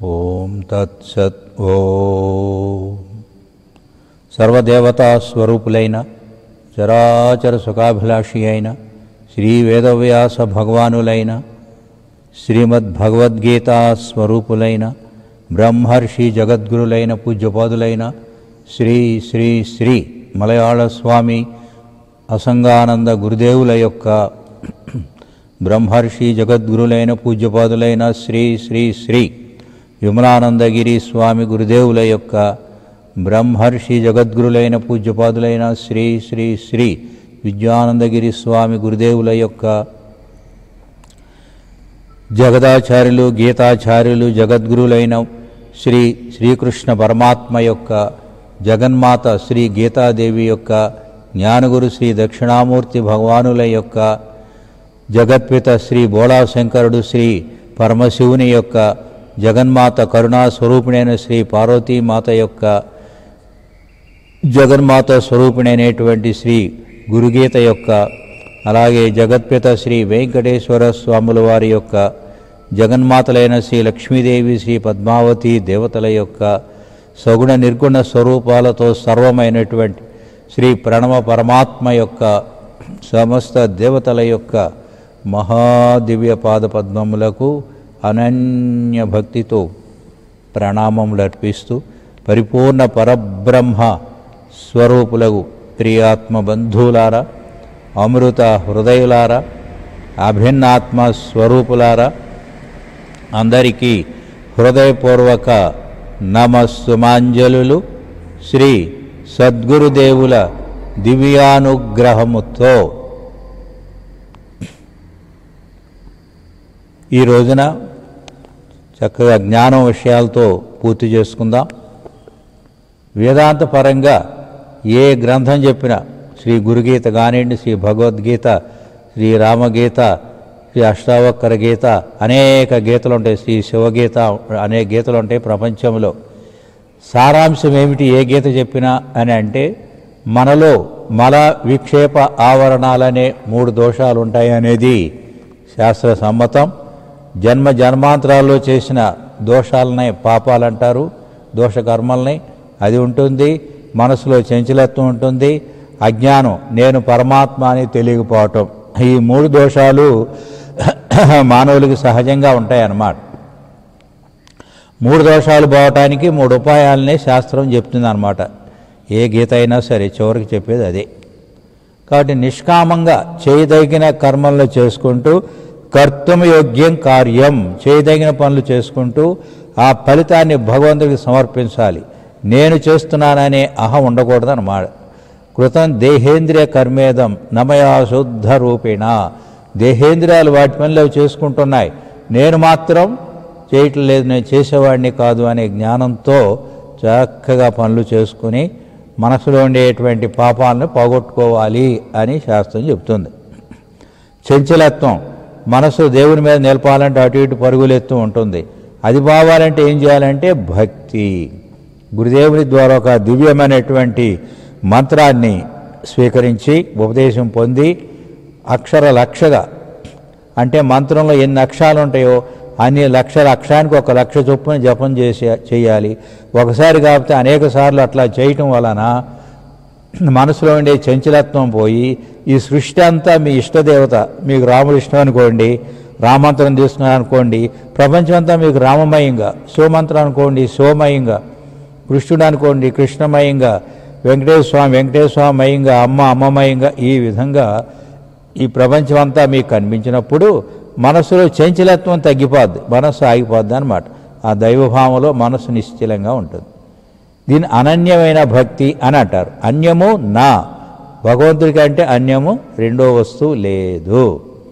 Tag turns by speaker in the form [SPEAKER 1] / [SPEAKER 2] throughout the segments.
[SPEAKER 1] ఓం తత్సత్ ఓ సర్వదేవతా స్వరూపులైన చరాచర సుఖాభిలాషి అయిన శ్రీ వేదవ్యాస భగవానులైన శ్రీమద్ భగవద్గీతా స్వరూపులైన బ్రహ్మర్షి జగద్గురులైన పూజ్యపాదులైన శ్రీ శ్రీ శ్రీ మలయాళ స్వామి అసంగానంద గురుదేవుల యొక్క బ్రహ్మర్షి జగద్గురులైన పూజ్యపాదులైన శ్రీ శ్రీ శ్రీ విమలానందగిరి స్వామి గురుదేవుల యొక్క బ్రహ్మర్షి జగద్గురులైన పూజ్యపాదులైన శ్రీ శ్రీ శ్రీ విద్యానందగిరి స్వామి గురుదేవుల యొక్క జగదాచార్యులు గీతాచార్యులు జగద్గురులైన శ్రీ శ్రీకృష్ణ పరమాత్మ యొక్క జగన్మాత శ్రీ గీతాదేవి యొక్క జ్ఞానగురు శ్రీ దక్షిణామూర్తి భగవానుల యొక్క జగత్పిత శ్రీ బోళాశంకరుడు శ్రీ పరమశివుని యొక్క జగన్మాత కరుణా స్వరూపిణైన శ్రీ పార్వతీమాత యొక్క జగన్మాత స్వరూపిణైనటువంటి శ్రీ గురుగీత యొక్క అలాగే జగత్పిత శ్రీ వెంకటేశ్వర స్వాముల వారి యొక్క జగన్మాతలైన శ్రీ లక్ష్మీదేవి శ్రీ పద్మావతి దేవతల యొక్క సగుణ నిర్గుణ స్వరూపాలతో సర్వమైనటువంటి శ్రీ ప్రణవ పరమాత్మ యొక్క సమస్త దేవతల యొక్క మహాదివ్య పాద పద్మములకు అనన్య భక్తితో ప్రణామములు అర్పిస్తూ పరిపూర్ణ పరబ్రహ్మ స్వరూపులకు ప్రియాత్మ బంధువులారా అమృత హృదయులారా అభిన్నాత్మ స్వరూపులారా అందరికీ హృదయపూర్వక నమస్సుమాంజలులు శ్రీ సద్గురుదేవుల దివ్యానుగ్రహముతో ఈ రోజున చక్కగా జ్ఞానం విషయాలతో పూర్తి చేసుకుందాం వేదాంత పరంగా ఏ గ్రంథం చెప్పినా శ్రీ గురుగీత కానివ్వండి శ్రీ భగవద్గీత శ్రీ రామగీత శ్రీ అష్టావక్కర గీత అనేక గీతలు ఉంటాయి శ్రీ శివగీత అనేక గీతలు ఉంటాయి ప్రపంచంలో సారాంశం ఏమిటి ఏ గీత చెప్పినా అని అంటే మనలో మల విక్షేప ఆవరణాలనే మూడు దోషాలు ఉంటాయి అనేది శాస్త్ర సమ్మతం జన్మ జన్మాంతరాల్లో చేసిన దోషాలనే పాపాలంటారు దోషకర్మల్ని అది ఉంటుంది మనసులో చంచలత్వం ఉంటుంది అజ్ఞానం నేను పరమాత్మ అని తెలియకపోవటం ఈ మూడు దోషాలు మానవులకి సహజంగా ఉంటాయన్నమాట మూడు దోషాలు పోవటానికి మూడు ఉపాయాలనే శాస్త్రం చెప్తుంది అనమాట ఏ గీత అయినా సరే చివరికి చెప్పేది అదే కాబట్టి నిష్కామంగా చేయదగిన కర్మలను చేసుకుంటూ కర్తమయోగ్యం కార్యం చేయదగిన పనులు చేసుకుంటూ ఆ ఫలితాన్ని భగవంతుడికి సమర్పించాలి నేను చేస్తున్నాననే అహం ఉండకూడదన్నమాట కృతం దేహేంద్రియ కర్మేదం నమయా శుద్ధ రూపేణ దేహేంద్రియాలు వాటి పనిలో చేసుకుంటున్నాయి నేను మాత్రం చేయటం లేదు నేను చేసేవాడిని కాదు అనే జ్ఞానంతో చక్కగా పనులు చేసుకుని మనసులో ఉండేటువంటి పాపాలను పోగొట్టుకోవాలి అని శాస్త్రం చెప్తుంది చంచలత్వం మనసు దేవుని మీద నిలపాలంటే అటు ఇటు పరుగులెత్తు ఉంటుంది అది బావాలంటే ఏం చేయాలంటే భక్తి గురుదేవుని ద్వారా ఒక దివ్యమైనటువంటి మంత్రాన్ని స్వీకరించి ఉపదేశం పొంది అక్షర లక్షగా అంటే మంత్రంలో ఎన్ని అక్షరాలు ఉంటాయో అన్ని లక్షల అక్షరానికి ఒక లక్ష చొప్పున జపం చేసి చేయాలి ఒకసారి కాకపోతే అనేక సార్లు అట్లా చేయటం వలన మనసులో ఉండే చంచలత్వం పోయి ఈ సృష్టి అంతా మీ ఇష్టదేవత మీకు రాముడు ఇష్టం అనుకోండి రామంత్రం తీసుకున్నారు అనుకోండి ప్రపంచం అంతా మీకు రామమయంగా శివమంత్రం అనుకోండి శివమయంగా కృష్ణుడు అనుకోండి కృష్ణమయంగా వెంకటేశ్వర స్వామి వెంకటేశ్వర స్వామి మయంగా అమ్మ అమ్మమయంగా ఈ విధంగా ఈ ప్రపంచం అంతా మీకు కనిపించినప్పుడు మనసులో చంచలత్వం తగ్గిపోద్ది మనస్సు ఆగిపోద్ది అనమాట ఆ దైవభావంలో మనసు నిశ్చలంగా ఉంటుంది దీని అనన్యమైన భక్తి అని అంటారు అన్యము నా భగవంతుడికి అంటే అన్యము రెండో వస్తువు లేదు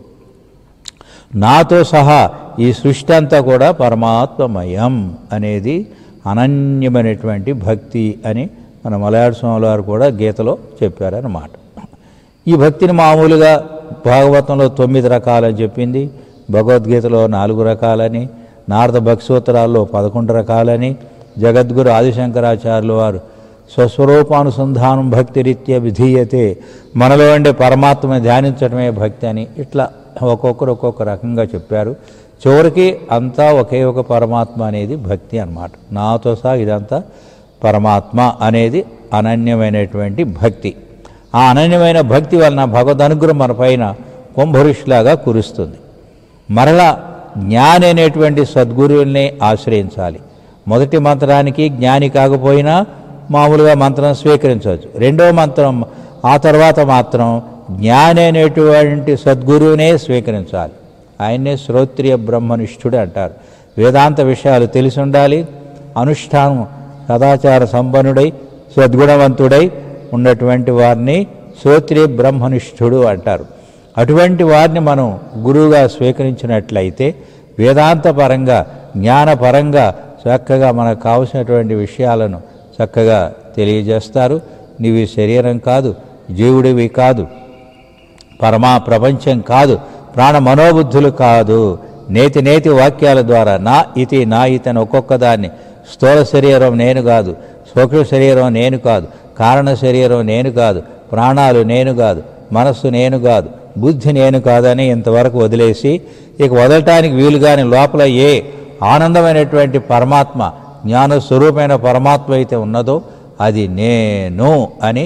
[SPEAKER 1] నాతో సహా ఈ సృష్టి అంతా కూడా పరమాత్మమయం అనేది అనన్యమైనటువంటి భక్తి అని మన మలయాళ స్వామి వారు కూడా గీతలో చెప్పారన్నమాట ఈ భక్తిని మామూలుగా భాగవతంలో తొమ్మిది రకాలని చెప్పింది భగవద్గీతలో నాలుగు రకాలని నారద భక్సూత్రాల్లో పదకొండు రకాలని జగద్గురు ఆదిశంకరాచార్యుల వారు స్వస్వరూపానుసంధానం భక్తి రీత్యా విధీయతే మనలో ఉండే పరమాత్మని ధ్యానించడమే భక్తి అని ఇట్లా ఒక్కొక్కరు ఒక్కొక్క రకంగా చెప్పారు చివరికి అంతా ఒకే ఒక పరమాత్మ అనేది భక్తి అన్నమాట నాతో సహా ఇదంతా పరమాత్మ అనేది అనన్యమైనటువంటి భక్తి ఆ అనన్యమైన భక్తి వలన భగవద్ అనుగ్రహం మన పైన కుంభరుషులాగా కురుస్తుంది మరలా జ్ఞాని అనేటువంటి సద్గురువుల్ని ఆశ్రయించాలి మొదటి మంత్రానికి జ్ఞాని కాకపోయినా మామూలుగా మంత్రం స్వీకరించవచ్చు రెండవ మంత్రం ఆ తర్వాత మాత్రం జ్ఞాని అనేటువంటి సద్గురువునే స్వీకరించాలి ఆయన్నే శ్రోత్రియ బ్రహ్మనిష్ఠుడు అంటారు వేదాంత విషయాలు తెలిసి ఉండాలి అనుష్ఠానం సదాచార సంపన్నుడై సద్గుణవంతుడై ఉన్నటువంటి వారిని శ్రోత్రియ బ్రహ్మనిష్ఠుడు అంటారు అటువంటి వారిని మనం గురువుగా స్వీకరించినట్లయితే వేదాంత పరంగా జ్ఞానపరంగా చక్కగా మనకు కావలసినటువంటి విషయాలను చక్కగా తెలియజేస్తారు నీవి శరీరం కాదు జీవుడివి కాదు పరమా ప్రపంచం కాదు ప్రాణ మనోబుద్ధులు కాదు నేతి నేతి వాక్యాల ద్వారా నా ఇతి నా ఇతని ఒక్కొక్క దాన్ని స్థూల శరీరం నేను కాదు సూక్ష్మ శరీరం నేను కాదు కారణ శరీరం నేను కాదు ప్రాణాలు నేను కాదు మనస్సు నేను కాదు బుద్ధి నేను కాదని ఇంతవరకు వదిలేసి ఇక వదలటానికి వీలుగాని లోపల ఏ ఆనందమైనటువంటి పరమాత్మ జ్ఞాన స్వరూపమైన పరమాత్మ అయితే ఉన్నదో అది నేను అని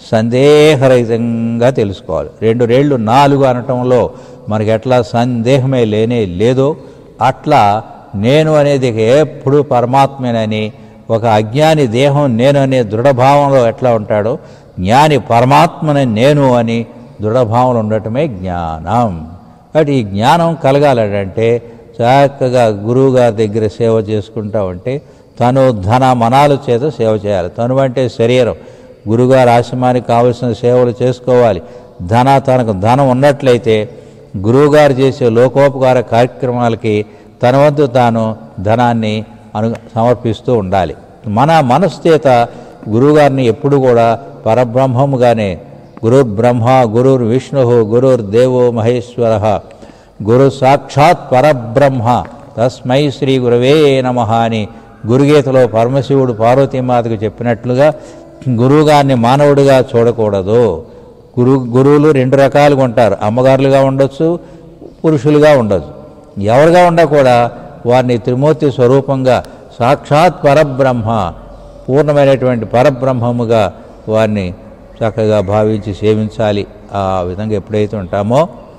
[SPEAKER 1] సందేహరహితంగా తెలుసుకోవాలి రెండు రేళ్ళు నాలుగు అనటంలో మనకి ఎట్లా సందేహమే లేనే లేదో అట్లా నేను అనేది ఇక ఎప్పుడు పరమాత్మేనని ఒక అజ్ఞాని దేహం నేను అనే దృఢభావంలో ఎట్లా ఉంటాడో జ్ఞాని పరమాత్మని నేను అని దృఢభావంలో ఉండటమే జ్ఞానం కాబట్టి ఈ జ్ఞానం కలగాలంటే చక్కగా గురువుగారి దగ్గర సేవ చేసుకుంటా ఉంటే తను ధన మనాల చేత సేవ చేయాలి తను అంటే శరీరం గురుగారు ఆశ్రమానికి కావలసిన సేవలు చేసుకోవాలి ధన తనకు ధనం ఉన్నట్లయితే గురువుగారు చేసే లోకోపకార కార్యక్రమాలకి తన వంతు తాను ధనాన్ని అను సమర్పిస్తూ ఉండాలి మన మనసు చేత గురువుగారిని ఎప్పుడు కూడా పరబ్రహ్మముగానే గురుర్ బ్రహ్మ గురుర్ విష్ణు గురుర్ దేవో మహేశ్వర గురు సాక్షాత్ పరబ్రహ్మ తస్మై శ్రీ గురవే నమ అని గురుగీతలో పరమశివుడు పార్వతీమాతకు చెప్పినట్లుగా గురువుగారిని మానవుడిగా చూడకూడదు గురు గురువులు రెండు రకాలుగా ఉంటారు అమ్మగారులుగా ఉండొచ్చు పురుషులుగా ఉండొచ్చు ఎవరుగా ఉండా కూడా వారిని త్రిమూర్తి స్వరూపంగా సాక్షాత్ పరబ్రహ్మ పూర్ణమైనటువంటి పరబ్రహ్మముగా వారిని చక్కగా భావించి సేవించాలి ఆ విధంగా ఎప్పుడైతే ఉంటామో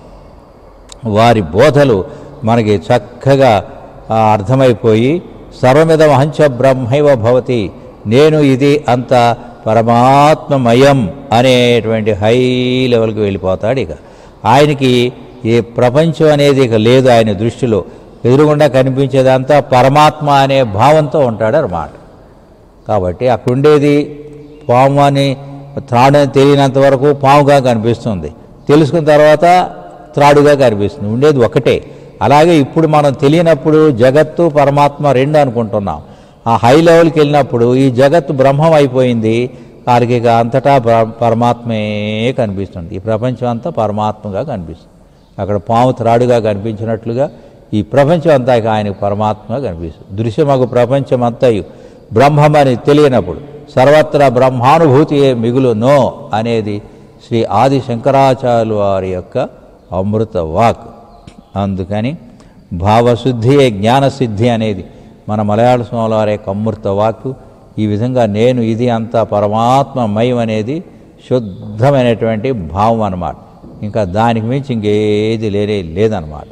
[SPEAKER 1] వారి బోధలు మనకి చక్కగా ఆ, అర్థమైపోయి సర్వమిదం హంచ బ్రహ్మైవ భవతి నేను ఇది అంత పరమాత్మమయం అనేటువంటి హై లెవెల్కి వెళ్ళిపోతాడు ఇక ఆయనకి ఈ ప్రపంచం అనేది ఇక లేదు ఆయన దృష్టిలో ఎదురుగుండా కనిపించేదంతా పరమాత్మ అనే భావంతో ఉంటాడు అన్నమాట కాబట్టి అక్కడ ఉండేది పాము అని త్రాడు అని తెలియనంత వరకు పాముగా కనిపిస్తుంది తెలుసుకున్న తర్వాత త్రాడుగా కనిపిస్తుంది ఉండేది ఒకటే అలాగే ఇప్పుడు మనం తెలియనప్పుడు జగత్తు పరమాత్మ రెండు అనుకుంటున్నాం ఆ హై లెవెల్కి వెళ్ళినప్పుడు ఈ జగత్తు బ్రహ్మం అయిపోయింది వారికి ఇక అంతటా పర- పరమాత్మే కనిపిస్తుంది ఈ ప్రపంచం అంతా పరమాత్మగా కనిపిస్తుంది అక్కడ పాము త్రాడుగా కనిపించినట్లుగా ఈ ప్రపంచం అంతా ఇక ఆయనకు పరమాత్మగా కనిపిస్తుంది దృశ్యమగు ప్రపంచం అంతయు బ్రహ్మమని తెలియనప్పుడు సర్వత్రా బ్రహ్మానుభూతియే మిగులునో అనేది శ్రీ ఆది శంకరాచార్యులు వారి యొక్క అమృత వాక్ అందుకని భావశుద్ధియే జ్ఞానసిద్ధి అనేది మన మలయాళ స్వాముల వారి యొక్క అమృత వాక్కు ఈ విధంగా నేను ఇది అంతా పరమాత్మమయం అనేది శుద్ధమైనటువంటి భావం అన్నమాట ఇంకా దానికి మించి ఇంకేది లేనే లేదన్నమాట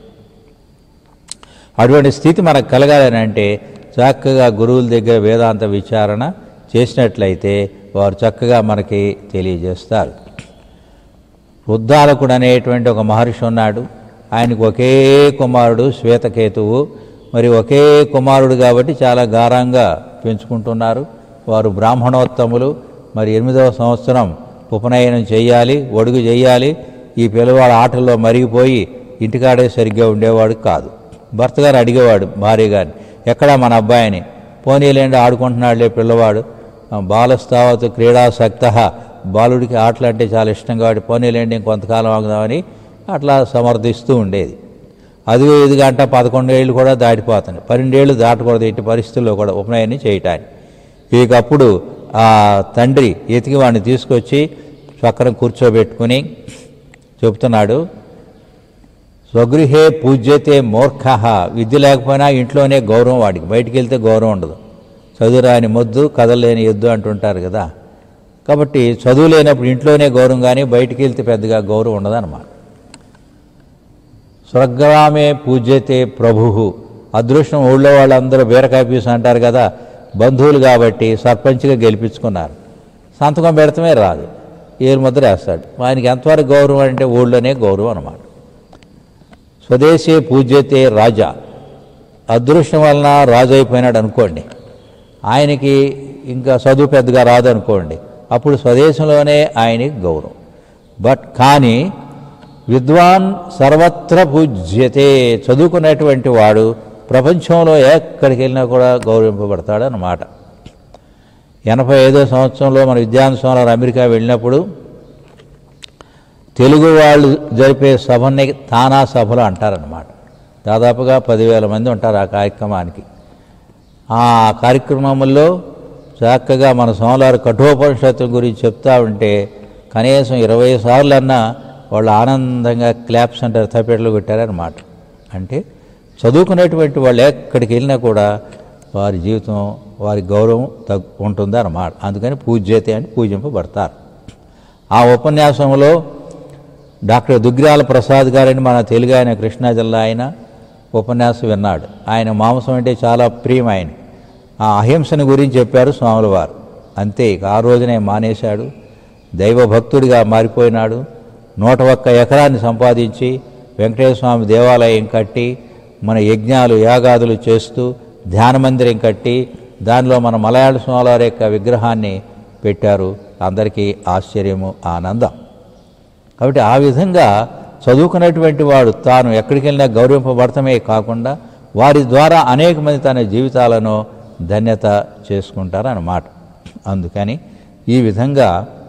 [SPEAKER 1] అటువంటి స్థితి మనకు కలగాలని అంటే చక్కగా గురువుల దగ్గర వేదాంత విచారణ చేసినట్లయితే వారు చక్కగా మనకి తెలియజేస్తారు ఉద్దాలకుడు అనేటువంటి ఒక మహర్షి ఉన్నాడు ఆయనకు ఒకే కుమారుడు శ్వేతకేతువు మరి ఒకే కుమారుడు కాబట్టి చాలా గారంగా పెంచుకుంటున్నారు వారు బ్రాహ్మణోత్తములు మరి ఎనిమిదవ సంవత్సరం ఉపనయనం చేయాలి ఒడుగు చేయాలి ఈ పిల్లవాడు ఆటల్లో మరిగిపోయి ఇంటికాడే సరిగ్గా ఉండేవాడు కాదు భర్త గారు అడిగేవాడు భార్య గారిని ఎక్కడా మన అబ్బాయిని పోనీలేండి ఆడుకుంటున్నాడులే పిల్లవాడు ఆ, బాలస్తావత్ క్రీడాసక్త బాలుడికి ఆటలు అంటే చాలా ఇష్టం కాబట్టి పోనీలేండి ఇంకొంతకాలం ఆగుదామని అట్లా సమర్థిస్తూ ఉండేది అది ఇది గంట పదకొండేళ్ళు కూడా దాటిపోతుంది పన్నెండేళ్ళు దాటకూడదు ఇట్టి పరిస్థితుల్లో కూడా ఉపనయనం చేయటానికి ఇకప్పుడు ఆ తండ్రి ఎతికి వాడిని తీసుకొచ్చి పక్కన కూర్చోబెట్టుకుని చెప్తున్నాడు స్వగృహే పూజ్యతే మూర్ఖ విద్య లేకపోయినా ఇంట్లోనే గౌరవం వాడికి బయటికి వెళ్తే గౌరవం ఉండదు చదువురాని మొద్దు కదలేని ఎద్దు అంటుంటారు కదా కాబట్టి చదువు లేనప్పుడు ఇంట్లోనే గౌరవం కానీ బయటికి వెళ్తే పెద్దగా గౌరవం ఉండదన్నమాట స్వర్గ్రామే పూజ్యతే ప్రభు అదృష్టం ఊళ్ళో వాళ్ళందరూ బీరకాయ పీసు అంటారు కదా బంధువులు కాబట్టి సర్పంచ్గా గెలిపించుకున్నారు సంతకం పెడతమే రాదు ఏరు ముద్ర వేస్తాడు ఆయనకి ఎంతవరకు గౌరవం అంటే ఊళ్ళోనే గౌరవం అన్నమాట స్వదేశీ పూజ్యతే రాజా అదృష్టం వలన రాజు అయిపోయినాడు అనుకోండి ఆయనకి ఇంకా చదువు పెద్దగా రాదు అనుకోండి అప్పుడు స్వదేశంలోనే ఆయనకి గౌరవం బట్ కానీ విద్వాన్ సర్వత్ర పూజ్యతే చదువుకున్నటువంటి వాడు ప్రపంచంలో ఎక్కడికి వెళ్ళినా కూడా గౌరవింపబడతాడు అన్నమాట ఎనభై ఐదో సంవత్సరంలో మన విద్యాసంలో అమెరికా వెళ్ళినప్పుడు తెలుగు వాళ్ళు జరిపే సభని తానా సభలు అంటారనమాట దాదాపుగా పదివేల మంది ఉంటారు ఆ కార్యక్రమానికి ఆ కార్యక్రమంలో చక్కగా మన సోమవారు కఠోపనిషత్తు గురించి చెప్తా ఉంటే కనీసం ఇరవై సార్లు అన్నా వాళ్ళు ఆనందంగా క్లాప్స్ అంటారు తప్పెట్లు కొట్టారనమాట అంటే చదువుకునేటువంటి వాళ్ళు ఎక్కడికి వెళ్ళినా కూడా వారి జీవితం వారి గౌరవం తగ్గు ఉంటుంది అన్నమాట అందుకని పూజ్యతే అని పూజింపబడతారు ఆ ఉపన్యాసంలో డాక్టర్ దుగ్గ్రాల ప్రసాద్ గారని మన తెలుగు ఆయన కృష్ణా జిల్లా ఆయన ఉపన్యాసం విన్నాడు ఆయన మాంసం అంటే చాలా ప్రియం ఆయన ఆ అహింసను గురించి చెప్పారు స్వాముల వారు అంతే ఇక ఆ రోజునే మానేశాడు దైవభక్తుడిగా మారిపోయినాడు నూట ఒక్క ఎకరాన్ని సంపాదించి వెంకటేశ్వర స్వామి దేవాలయం కట్టి మన యజ్ఞాలు యాగాదులు చేస్తూ ధ్యాన మందిరం కట్టి దానిలో మన మలయాళ స్వాముల వారి యొక్క విగ్రహాన్ని పెట్టారు అందరికీ ఆశ్చర్యము ఆనందం కాబట్టి ఆ విధంగా చదువుకున్నటువంటి వాడు తాను ఎక్కడికి వెళ్ళినా గౌరవింపబడటమే కాకుండా వారి ద్వారా అనేక మంది తన జీవితాలను ధన్యత చేసుకుంటారన్నమాట అందుకని ఈ విధంగా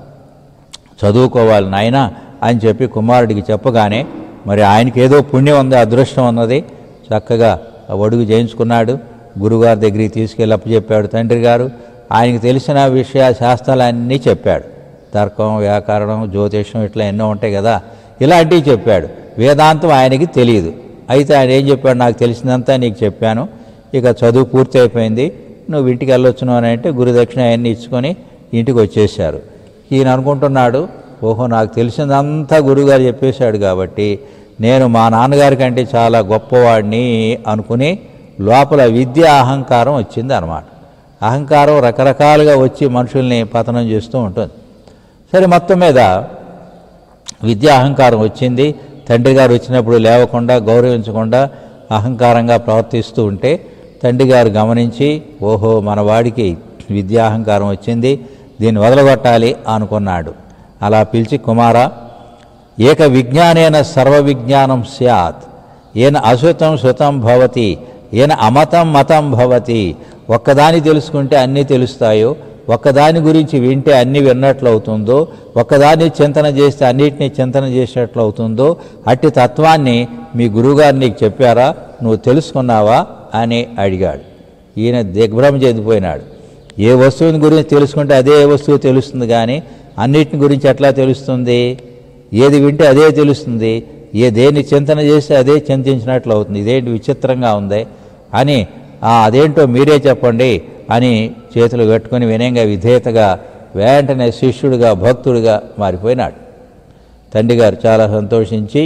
[SPEAKER 1] చదువుకోవాలి నాయన అని చెప్పి కుమారుడికి చెప్పగానే మరి ఆయనకి ఏదో పుణ్యం ఉంది అదృష్టం ఉన్నది చక్కగా ఆ ఒడుగు చేయించుకున్నాడు గురుగారి దగ్గరికి తీసుకెళ్ళి అప్పచెప్పాడు తండ్రి గారు ఆయనకి తెలిసిన విషయ శాస్త్రాలన్నీ చెప్పాడు తర్కం వ్యాకరణం జ్యోతిషం ఇట్లా ఎన్నో ఉంటాయి కదా ఇలాంటివి చెప్పాడు వేదాంతం ఆయనకి తెలియదు అయితే ఆయన ఏం చెప్పాడు నాకు తెలిసినంతా నీకు చెప్పాను ఇక చదువు పూర్తి అయిపోయింది నువ్వు ఇంటికి వెళ్ళొచ్చును అని అంటే గురుదక్షిణ అవన్నీ ఇచ్చుకొని ఇంటికి వచ్చేసారు ఈయన అనుకుంటున్నాడు ఓహో నాకు తెలిసిందంతా గురుగారు చెప్పేశాడు కాబట్టి నేను మా నాన్నగారి కంటే చాలా గొప్పవాడిని అనుకుని లోపల విద్య అహంకారం వచ్చింది అనమాట అహంకారం రకరకాలుగా వచ్చి మనుషుల్ని పతనం చేస్తూ ఉంటుంది సరే మొత్తం మీద విద్య అహంకారం వచ్చింది తండ్రి గారు వచ్చినప్పుడు లేవకుండా గౌరవించకుండా అహంకారంగా ప్రవర్తిస్తూ ఉంటే తండ్రి గారు గమనించి ఓహో మన వాడికి విద్యా అహంకారం వచ్చింది దీన్ని వదలగొట్టాలి అనుకున్నాడు అలా పిలిచి కుమార ఏక విజ్ఞానేన సర్వ విజ్ఞానం స్యాత్ ఏన అశుతం శుతం భవతి ఏన అమతం మతం భవతి ఒక్కదాని తెలుసుకుంటే అన్నీ తెలుస్తాయో ఒక్కదాని గురించి వింటే అన్ని విన్నట్లు అవుతుందో ఒక్కదాన్ని చింతన చేస్తే అన్నిటినీ చింతన చేసేట్లు అవుతుందో అట్టి తత్వాన్ని మీ గురువుగారు నీకు చెప్పారా నువ్వు తెలుసుకున్నావా అని అడిగాడు ఈయన దిగ్భ్రమ చెందిపోయినాడు ఏ వస్తువుని గురించి తెలుసుకుంటే అదే వస్తువు తెలుస్తుంది కానీ అన్నిటిని గురించి ఎట్లా తెలుస్తుంది ఏది వింటే అదే తెలుస్తుంది ఏ దేన్ని చింతన చేస్తే అదే చింతించినట్లు అవుతుంది ఇదేంటి విచిత్రంగా ఉంది అని "ఆ, అదేంటో మీరే చెప్పండి అని చేతులు కట్టుకొని వినయంగా విధేయతగా వెంటనే శిష్యుడిగా భక్తుడిగా మారిపోయినాడు తండ్రి గారు చాలా సంతోషించి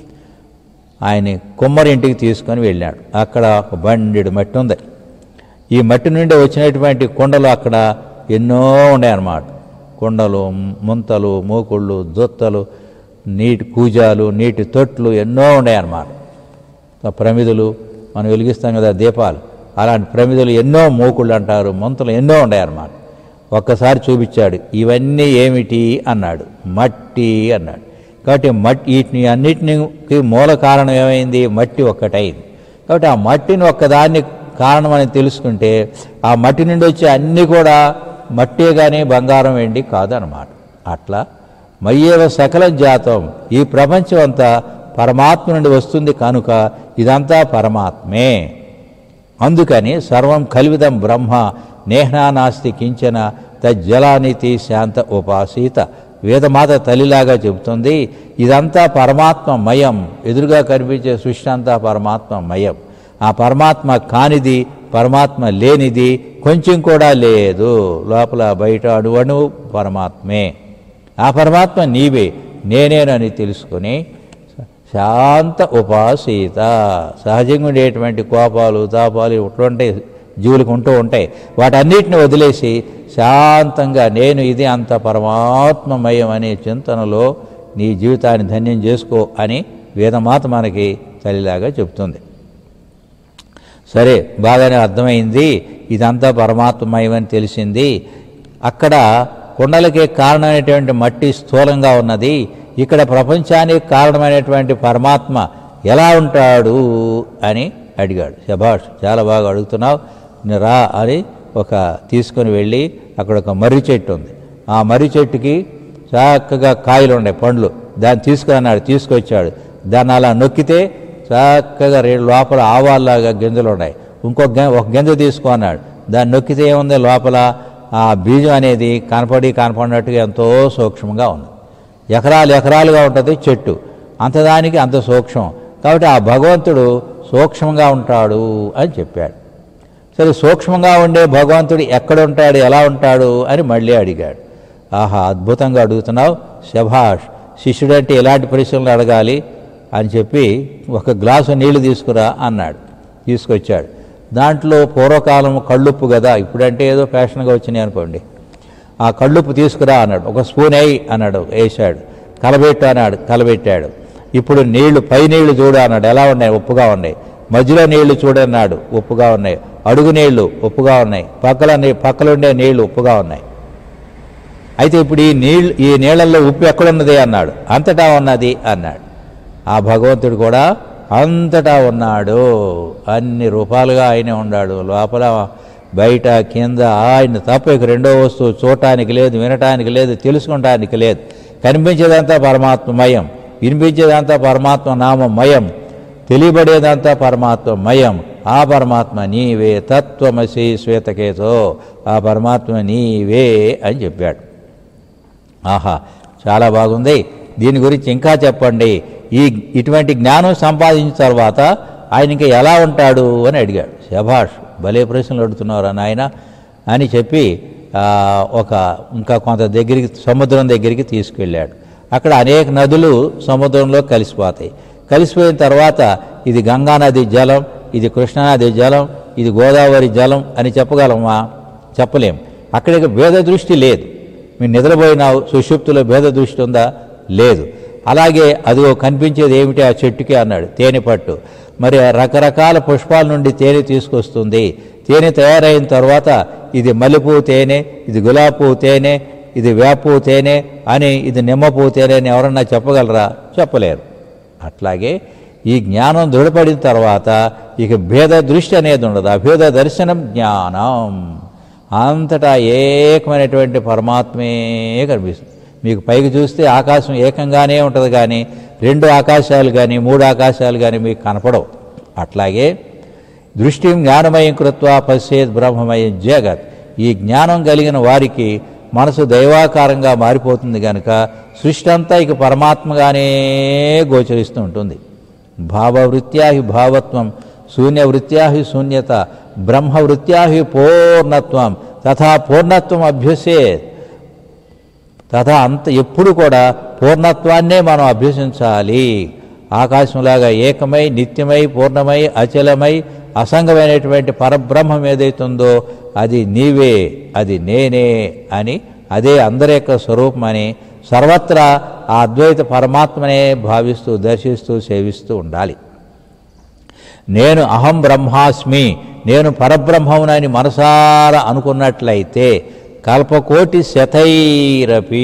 [SPEAKER 1] ఆయన్ని కుమ్మరింటికి తీసుకొని వెళ్ళాడు అక్కడ ఒక బండిడు మట్టి ఉంది ఈ మట్టి నుండి వచ్చినటువంటి కుండలు అక్కడ ఎన్నో ఉన్నాయన్నమాట కుండలు ముంతలు మూకుళ్ళు దొత్తలు నీటి కూజాలు నీటి తొట్లు ఎన్నో ఉన్నాయన్నమాట ఆ ప్రమిదలు మనం వెలిగిస్తాం కదా దీపాలు అలాంటి ప్రమిదలు ఎన్నో మూకుళ్ళు అంటారు ముంతలు ఎన్నో ఉన్నాయన్నమాట ఒక్కసారి చూపించాడు ఇవన్నీ ఏమిటి అన్నాడు మట్టి అన్నాడు కాబట్టి మట్టి వీటిని అన్నిటికి మూల కారణం ఏమైంది మట్టి ఒక్కటైంది కాబట్టి ఆ మట్టిని ఒక్కదాన్ని కారణమని తెలుసుకుంటే ఆ మట్టి నుండి వచ్చే అన్నీ కూడా మట్టే కానీ బంగారం వెండి కాదనమాట అట్లా మయ్యేవ సకల జాతం ఈ ప్రపంచం అంతా పరమాత్మ నుండి వస్తుంది కనుక ఇదంతా పరమాత్మే అందుకని సర్వం కలివిదం బ్రహ్మ నేహ్నా నాస్తి కించన తజ్జలానితి శాంత ఉపాసీత వేదమాత తల్లిలాగా చెబుతుంది ఇదంతా పరమాత్మ మయం ఎదురుగా కనిపించే సృష్టి అంతా పరమాత్మ మయం ఆ పరమాత్మ కానిది పరమాత్మ లేనిది కొంచెం కూడా లేదు లోపల బయట అణువణువు పరమాత్మే ఆ పరమాత్మ నీవే నేనేనని తెలుసుకొని శాంత ఉపాసీత సహజంగా ఉండేటువంటి కోపాలు తాపాలు ఇటువంటి జీవులకు ఉంటూ ఉంటాయి వాటన్నిటిని వదిలేసి శాంతంగా నేను ఇది అంత పరమాత్మమయం అనే చింతనలో నీ జీవితాన్ని ధన్యం చేసుకో అని వేదమాత మనకి తల్లిలాగా చెప్తుంది సరే బాగానే అర్థమైంది ఇదంతా పరమాత్మమయమని తెలిసింది అక్కడ కుండలకి కారణమైనటువంటి మట్టి స్థూలంగా ఉన్నది ఇక్కడ ప్రపంచానికి కారణమైనటువంటి పరమాత్మ ఎలా ఉంటాడు అని అడిగాడు శభాష్ చాలా బాగా అడుగుతున్నావు నీ రా అని ఒక తీసుకొని వెళ్ళి అక్కడ ఒక మర్రి చెట్టు ఉంది ఆ మర్రి చెట్టుకి చక్కగా కాయలు ఉన్నాయి పండ్లు దాన్ని తీసుకున్నాడు తీసుకొచ్చాడు దాన్ని అలా నొక్కితే చక్కగా రెండు లోపల ఆవాల్లాగా గింజలు ఉన్నాయి ఇంకొక గింజ ఒక గింజ తీసుకో అన్నాడు దాన్ని నొక్కితే ఏముంది లోపల ఆ బీజం అనేది కనపడి కనపడినట్టుగా ఎంతో సూక్ష్మంగా ఉంది ఎకరాలు ఎకరాలుగా ఉంటుంది చెట్టు అంతదానికి అంత సూక్ష్మం కాబట్టి ఆ భగవంతుడు సూక్ష్మంగా ఉంటాడు అని చెప్పాడు సరే సూక్ష్మంగా ఉండే భగవంతుడు ఎక్కడ ఉంటాడు ఎలా ఉంటాడు అని మళ్ళీ అడిగాడు ఆహా అద్భుతంగా అడుగుతున్నావు శభాష్ శిష్యుడంటే ఎలాంటి ప్రశ్నలు అడగాలి అని చెప్పి ఒక గ్లాసు నీళ్లు తీసుకురా అన్నాడు తీసుకొచ్చాడు దాంట్లో పూర్వకాలం కళ్ళుప్పు కదా ఇప్పుడంటే ఏదో ఫ్యాషన్గా వచ్చినాయి అనుకోండి ఆ కళ్ళుప్పు తీసుకురా అన్నాడు ఒక స్పూన్ వేయి అన్నాడు వేసాడు కలబెట్టు అన్నాడు కలబెట్టాడు ఇప్పుడు నీళ్లు పై నీళ్లు చూడు అన్నాడు ఎలా ఉన్నాయి ఉప్పుగా ఉన్నాయి మధ్యలో నీళ్లు చూడన్నాడు ఉప్పుగా ఉన్నాయి అడుగు నీళ్లు ఉప్పుగా ఉన్నాయి పక్కల నీ- పక్కల ఉండే నీళ్లు ఉప్పుగా ఉన్నాయి అయితే ఇప్పుడు ఈ నీళ్ళు ఈ నీళ్ళల్లో ఉప్పు ఎక్కడున్నది అన్నాడు అంతటా ఉన్నది అన్నాడు ఆ భగవంతుడు కూడా అంతటా ఉన్నాడు అన్ని రూపాలుగా ఆయనే ఉన్నాడు లోపల బయట కింద ఆయన తప్ప ఇక రెండో వస్తువు చూడటానికి లేదు వినటానికి లేదు తెలుసుకుంటానికి లేదు కనిపించేదంతా పరమాత్మమయం వినిపించేదంతా పరమాత్మ నామమయం తెలియబడేదంతా పరమాత్మ మయం ఆ పరమాత్మ నీవే తత్వమసి శ్వేతకేతో ఆ పరమాత్మ నీవే అని చెప్పాడు ఆహా చాలా బాగుంది దీని గురించి ఇంకా చెప్పండి ఈ ఇటువంటి జ్ఞానం సంపాదించిన తర్వాత ఆయన ఇంకా ఎలా ఉంటాడు అని అడిగాడు శభాష్ భలే ప్రశ్నలు అడుగుతున్నారా నాయన అని చెప్పి ఆ, ఒక ఇంకా కొంత దగ్గరికి సముద్రం దగ్గరికి తీసుకెళ్ళాడు అక్కడ అనేక నదులు సముద్రంలో కలిసిపోతాయి కలిసిపోయిన తర్వాత ఇది గంగానది జలం ఇది కృష్ణానది జలం ఇది గోదావరి జలం అని చెప్పగలమా చెప్పలేం అక్కడికి భేద దృష్టి లేదు మీరు నిద్రపోయినావు సుషుప్తిలో భేద దృష్టి ఉందా లేదు అలాగే అదిగో కనిపించేది ఏమిటి ఆ చెట్టుకి అన్నాడు తేనె పట్టు మరి ఆ రకరకాల పుష్పాల నుండి తేనె తీసుకొస్తుంది తేనె తయారైన తర్వాత ఇది మల్లెపూ తేనె ఇది గులాబీ పువ్వు తేనె ఇది వేపూ తేనె అని ఇది నిమ్మపూ తేనె అని ఎవరన్నా చెప్పగలరా చెప్పలేరు అట్లాగే ఈ జ్ఞానం దృఢపడిన తర్వాత ఇక భేద దృష్టి అనేది ఉండదు అభేద దర్శనం జ్ఞానం అంతటా ఏకమైనటువంటి పరమాత్మే కనిపిస్తుంది మీకు పైకి చూస్తే ఆకాశం ఏకంగానే ఉంటుంది కానీ రెండు ఆకాశాలు కానీ మూడు ఆకాశాలు కానీ మీకు కనపడవు అట్లాగే దృష్టి జ్ఞానమయం కృత్వా పశ్చేత్ బ్రహ్మమయం జగత్ ఈ జ్ఞానం కలిగిన వారికి మనసు దైవాకారంగా మారిపోతుంది కనుక సృష్టి అంతా ఇక పరమాత్మగానే గోచరిస్తూ ఉంటుంది భావవృత్యా హి భావత్వం శూన్యవృత్యా హి శూన్యత బ్రహ్మవృత్యా హి పూర్ణత్వం తథా పూర్ణత్వం అభ్యసేత్ తథా అంత ఎప్పుడు కూడా పూర్ణత్వాన్నే మనం అభ్యసించాలి ఆకాశంలాగా ఏకమై నిత్యమై పూర్ణమై అచలమై అసంగమైనటువంటి పరబ్రహ్మం ఏదైతుందో అది నీవే అది నేనే అని అదే అందరి యొక్క స్వరూపమని సర్వత్రా ఆ అద్వైత పరమాత్మనే భావిస్తూ దర్శిస్తూ సేవిస్తూ ఉండాలి నేను అహం బ్రహ్మాస్మి నేను పరబ్రహ్మమునని మనసారా అనుకున్నట్లయితే కల్పకోటి శతైరపి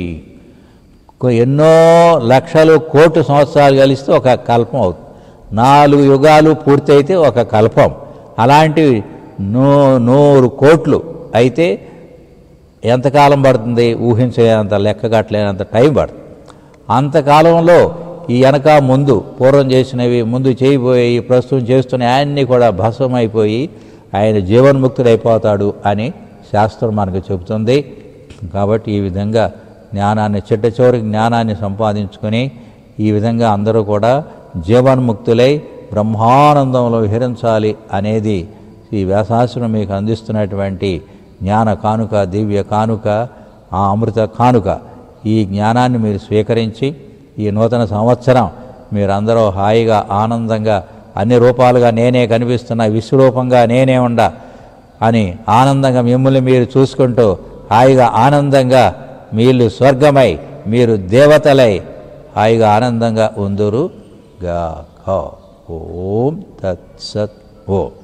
[SPEAKER 1] కొ- ఎన్నో లక్షలు కోటి సంవత్సరాలు కలిస్తే ఒక కల్పం అవుతుంది నాలుగు యుగాలు పూర్తయితే ఒక కల్పం అలాంటివి నూ నూరు కోట్లు అయితే ఎంతకాలం పడుతుంది ఊహించేంత లెక్క కట్టలేనంత టైం పడుతుంది అంతకాలంలో ఈ వెనక ముందు పూర్వం చేసినవి ముందు చేయబోయి ప్రస్తుతం చేస్తున్న అన్నీ కూడా భస్మమైపోయి ఆయన జీవన్ముక్తుడైపోతాడు అని శాస్త్రం మనకు చెబుతుంది కాబట్టి ఈ విధంగా జ్ఞానాన్ని చిట్ట చివరికి జ్ఞానాన్ని సంపాదించుకొని ఈ విధంగా అందరూ కూడా జీవన్ముక్తులై బ్రహ్మానందంలో విహరించాలి అనేది ఈ వ్యాసాశ్రం మీకు అందిస్తున్నటువంటి జ్ఞాన కానుక దివ్య కానుక ఆ అమృత కానుక ఈ జ్ఞానాన్ని మీరు స్వీకరించి ఈ నూతన సంవత్సరం మీరందరూ హాయిగా ఆనందంగా అన్ని రూపాలుగా నేనే కనిపిస్తున్నా విశ్వరూపంగా నేనే ఉండ అని ఆనందంగా మిమ్మల్ని మీరు చూసుకుంటూ హాయిగా ఆనందంగా మీరు స్వర్గమై మీరు దేవతలై హాయిగా ఆనందంగా ఉందురు గా ఓం తత్సత్ ఓం